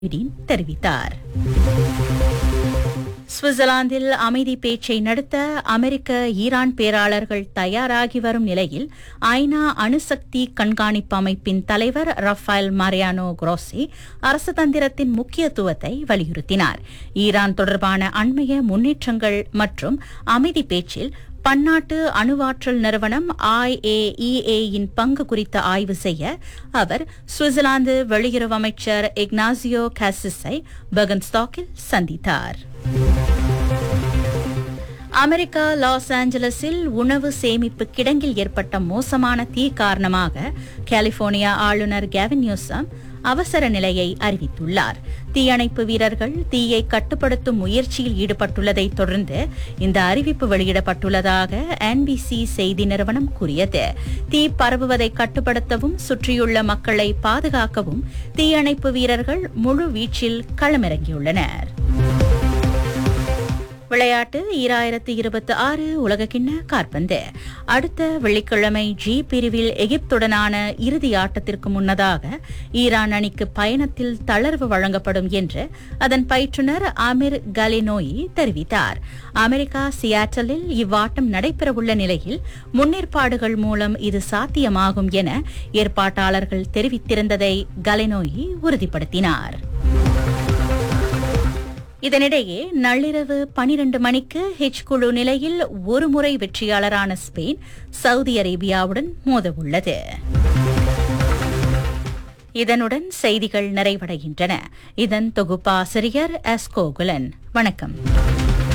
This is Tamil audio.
இடீன் தெரிவித்தார் சுவிட்சர்லாந்தில் அமைதி பேச்சை நடத்த அமெரிக்க ஈரான் பேராளர்கள் தயாராகி வரும் நிலையில் ஐநா அணுசக்தி கண்காணிப்பு அமைப்பின் தலைவர் ரஃபேல் மாரியானோ குரோசி அரசு தந்திரத்தின் முக்கியத்துவத்தை வலியுறுத்தினார் ஈரான் தொடர்பான அண்மைய முன்னேற்றங்கள் மற்றும் அமைதி பேச்சில் பன்னாட்டு அணுவாற்றல் நிறுவனம் IAEA யின் பங்கு குறித்து ஆய்வு செய்ய அவர் சுவிட்சர்லாந்து வெளியுறவு அமைச்சர் இக்னாசியோ காசிஸை பகன்ஸ்டாக்கில் சந்தித்தார் அமெரிக்கா லாஸ் ஏஞ்சலஸில் உணவு சேமிப்பு கிடங்கில் ஏற்பட்ட மோசமான தீ காரணமாக கலிபோர்னியா ஆளுநர் கேவின் நியூசம் அவசர நிலையை அறிவித்துள்ளார் தீயணைப்பு வீரர்கள் தீயை கட்டுப்படுத்தும் முயற்சியில் ஈடுபட்டுள்ளதை தொடர்ந்து இந்த அறிவிப்பு வெளியிடப்பட்டுள்ளதாக என்பிசி செய்தி நிறுவனம் கூறியது தீ பரவுவதை கட்டுப்படுத்தவும் சுற்றியுள்ள மக்களை பாதுகாக்கவும் தீயணைப்பு வீரர்கள் முழு வீச்சில் களமிறங்கியுள்ளனர் விளையாட்டு ஈராயிரத்து இருபத்தி ஆறு உலகக்கிண்ண காற்பந்து அடுத்த வெள்ளிக்கிழமை ஜி பிரிவில் எகிப்துடனான இறுதி ஆட்டத்திற்கு முன்னதாக ஈரான் அணிக்கு பயணத்தில் தளர்வு வழங்கப்படும் என்று அதன் பயிற்றுநர் அமீர் கலினோயி தெரிவித்தார் அமெரிக்கா சியாட்டலில் இவ்வாட்டம் நடைபெறவுள்ள நிலையில் முன்னேற்பாடுகள் மூலம் இது சாத்தியமாகும் என ஏற்பாட்டாளர்கள் தெரிவித்திருந்ததை கலினோயி உறுதிப்படுத்தினார் இதனிடையே நள்ளிரவு பனிரண்டு மணிக்கு ஹெச் குழு நிலையில் ஒருமுறை வெற்றியாளரான ஸ்பெயின் சவுதி அரேபியாவுடன் மோதவுள்ளது இதனுடன் செய்திகள் நிறைவடைகின்றன இதன் தொகுப்பாசிரியர் எஸ் கோகுலன் வணக்கம்